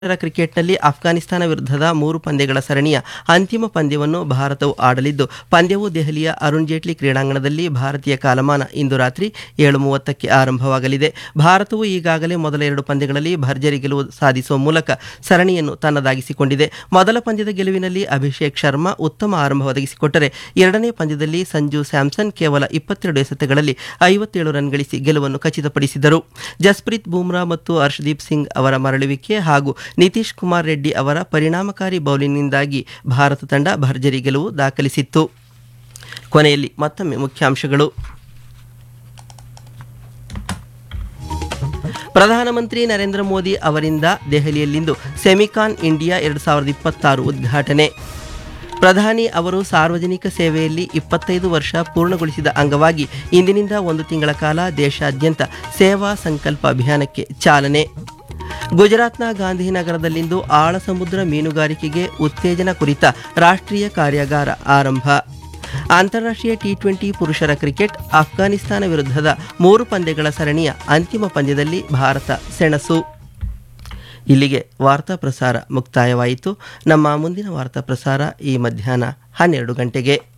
ಪುರುಷರ ಕ್ರಿಕೆಟ್ನಲ್ಲಿ ಅಫ್ಘಾನಿಸ್ತಾನ ವಿರುದ್ಧದ ಮೂರು ಪಂದ್ಯಗಳ ಸರಣಿಯ ಅಂತಿಮ ಪಂದ್ಯವನ್ನು ಭಾರತವು ಆಡಲಿದ್ದು ಪಂದ್ಯವು ದೆಹಲಿಯ ಅರುಣ್ ಜೇಟ್ಲಿ ಕ್ರೀಡಾಂಗಣದಲ್ಲಿ ಭಾರತೀಯ ಕಾಲಮಾನ ಇಂದು ರಾತ್ರಿ ಏಳು ಮೂವತ್ತಕ್ಕೆ ಆರಂಭವಾಗಲಿದೆ ಭಾರತವು ಈಗಾಗಲೇ ಮೊದಲ ಎರಡು ಪಂದ್ಯಗಳಲ್ಲಿ ಭರ್ಜರಿ ಗೆಲುವು ಸಾಧಿಸುವ ಮೂಲಕ ಸರಣಿಯನ್ನು ತನ್ನದಾಗಿಸಿಕೊಂಡಿದೆ ಮೊದಲ ಪಂದ್ಯದ ಗೆಲುವಿನಲ್ಲಿ ಅಭಿಷೇಕ್ ಶರ್ಮಾ ಉತ್ತಮ ಆರಂಭ ಒದಗಿಸಿಕೊಟ್ಟರೆ ಎರಡನೇ ಪಂದ್ಯದಲ್ಲಿ ಸಂಜು ಸ್ಯಾಮ್ಸನ್ ಕೇವಲ ಇಪ್ಪತ್ತೆರಡು ಎಸೆತಗಳಲ್ಲಿ ಐವತ್ತೇಳು ರನ್ ಗಳಿಸಿ ಗೆಲುವನ್ನು ಖಚಿತಪಡಿಸಿದರು ಜಸ್ಪ್ರೀತ್ ಬೂಮ್ರಾ ಮತ್ತು ಹರ್ಷದೀಪ್ ಸಿಂಗ್ ಅವರ ಮರಳುವಿಕೆ ಹಾಗೂ ನಿತೀಶ್ ಕುಮಾರ್ ರೆಡ್ಡಿ ಅವರ ಪರಿಣಾಮಕಾರಿ ಬೌಲಿಂಗ್ನಿಂದಾಗಿ ಭಾರತ ತಂಡ ಭರ್ಜರಿ ಗೆಲುವು ದಾಖಲಿಸಿತ್ತು ಕೊನೆಯಲ್ಲಿ ಮತ್ತೊಮ್ಮೆ ಮುಖ್ಯಾಂಶಗಳು ಪ್ರಧಾನಮಂತ್ರಿ ನರೇಂದ್ರ ಮೋದಿ ಅವರಿಂದ ದೆಹಲಿಯಲ್ಲಿಂದು ಸೆಮಿಕಾನ್ ಇಂಡಿಯಾ ಎರಡು ಸಾವಿರದ ಇಪ್ಪತ್ತಾರು ಉದ್ಘಾಟನೆ ಪ್ರಧಾನಿ ಅವರು ಸಾರ್ವಜನಿಕ ಸೇವೆಯಲ್ಲಿ ಇಪ್ಪತ್ತೈದು ವರ್ಷ ಪೂರ್ಣಗೊಳಿಸಿದ ಅಂಗವಾಗಿ ಇಂದಿನಿಂದ ಒಂದು ತಿಂಗಳ ಕಾಲ ದೇಶಾದ್ಯಂತ ಸೇವಾ ಸಂಕಲ್ಪ ಅಭಿಯಾನಕ್ಕೆ ಚಾಲನೆ ಗುಜರಾತ್ನ ಗಾಂಧಿನಗರದಲ್ಲಿಂದು ಆಳ ಸಮುದ್ರ ಮೀನುಗಾರಿಕೆಗೆ ಉತ್ತೇಜನ ಕುರಿತ ರಾಷ್ಟ್ರೀಯ ಕಾರ್ಯಾಗಾರ ಆರಂಭ ಅಂತಾರಾಷ್ಟ್ರೀಯ ಟಿ ಟ್ವೆಂಟಿ ಪುರುಷರ ಕ್ರಿಕೆಟ್ ಅಫ್ಘಾನಿಸ್ತಾನ ವಿರುದ್ಧದ ಮೂರು ಪಂದ್ಯಗಳ ಸರಣಿಯ ಅಂತಿಮ ಪಂದ್ಯದಲ್ಲಿ ಭಾರತ ಸೆಣಸು ಇಲ್ಲಿಗೆ ವಾರ್ತಾ ಪ್ರಸಾರ ಮುಕ್ತಾಯವಾಯಿತು ನಮ್ಮ ಮುಂದಿನ ವಾರ್ತಾ ಪ್ರಸಾರ ಈ ಮಧ್ಯಾಹ್ನ ಹನ್ನೆರಡು ಗಂಟೆಗೆ